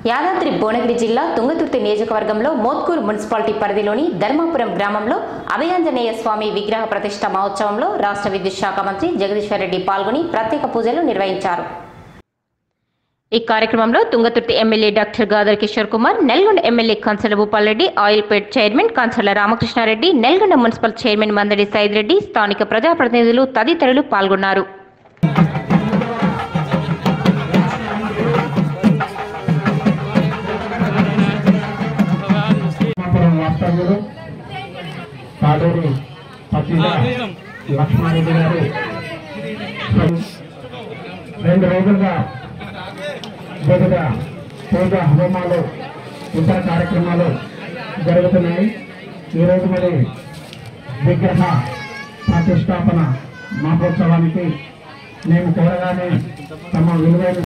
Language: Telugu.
యాదాద్రి భువనగిరి జిల్లా తుంగతుర్తి నియోజకవర్గంలో మోత్కూరు మున్సిపాలిటీ పరిధిలోని ధర్మాపురం గ్రామంలో అభయాంజనేయ స్వామి విగ్రహ ప్రతిష్ట మహోత్సవంలో రాష్ట్ర విద్యుత్ శాఖ మంత్రి జగదీశ్వర్ రెడ్డి పాల్గొని ప్రత్యేక పూజలు నిర్వహించారు ఈ కార్యక్రమంలో Tungaturthi MLA doctor Gadar Kishore Kumar Nalgonda MLA Kanchala Bhupal Reddy ఆయిల్పేట్ chairman Kanchala Ramakrishna Reddy Nalgonda municipal chairman Mandadi Said Reddy స్థానిక ప్రజాప్రతినిధులు తదితరులు పాల్గొన్నారు ధర్మాపురం వాస్తవ్యులు కాడూరి పత్రిక లక్ష్మారెడ్డి గారు రెండు రోజులుగా వివిధ పూజ హోమాలు ఇతర కార్యక్రమాలు జరుగుతున్నాయి ఈరోజు మరి విగ్రహ ప్రతిష్టాపన మహోత్సవానికి మేము కోరగానే తమ విలువైన